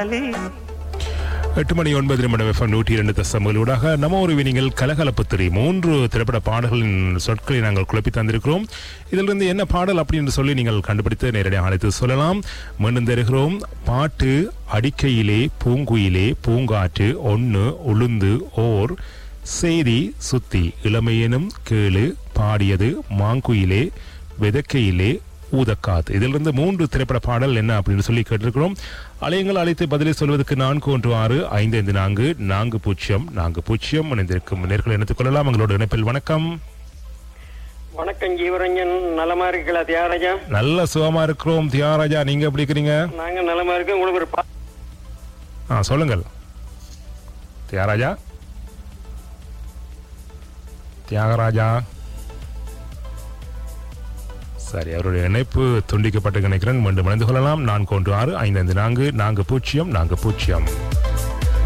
காதலி எட்டு மணி ஒன்பது நிமிடம் எஃப்எம் நூற்றி இரண்டு தசமங்களூடாக நம்ம ஒரு வினிங்கள் கலகலப்பு திரை மூன்று திரைப்பட பாடல்களின் சொற்களை நாங்கள் குழப்பி தந்திருக்கிறோம் இதிலிருந்து என்ன பாடல் அப்படின்னு சொல்லி நீங்கள் கண்டுபிடித்து நேரடியாக அழைத்து சொல்லலாம் மீண்டும் தருகிறோம் பாட்டு அடிக்கையிலே பூங்குயிலே பூங்காற்று ஒன்று உளுந்து ஓர் செய்தி சுத்தி இளமையெனும் கேளு பாடியது மாங்குயிலே வெதக்கையிலே ஊதக்காத் இதிலிருந்து மூன்று திரைப்பட பாடல் என்ன அப்படின்னு சொல்லி கேட்டிருக்கிறோம் அலையங்கள் அழைத்து பதிலை சொல்வதற்கு நான்கு ஒன்று ஆறு ஐந்து ஐந்து நான்கு நான்கு பூஜ்ஜியம் நான்கு பூஜ்ஜியம் இணைந்திருக்கும் நேர்களை இணைத்துக் கொள்ளலாம் எங்களோட இணைப்பில் வணக்கம் வணக்கம் ஜீவரஞ்சன் நலமா இருக்கீங்களா தியாகராஜா நல்ல சுகமா இருக்கிறோம் தியாகராஜா நீங்க எப்படி இருக்கிறீங்க நாங்க நலமா இருக்கோம் உங்களுக்கு ஒரு பா- ஆ சொல்லுங்கள் தியாகராஜா தியாகராஜா சரி அவருடைய இணைப்பு துண்டிக்கப்பட்டு நினைக்கிறேன் மீண்டும் இணைந்து கொள்ளலாம் நான்கு ஒன்று ஆறு ஐந்து ஐந்து நான்கு நான்கு பூஜ்ஜியம் நான்கு பூஜ்ஜியம்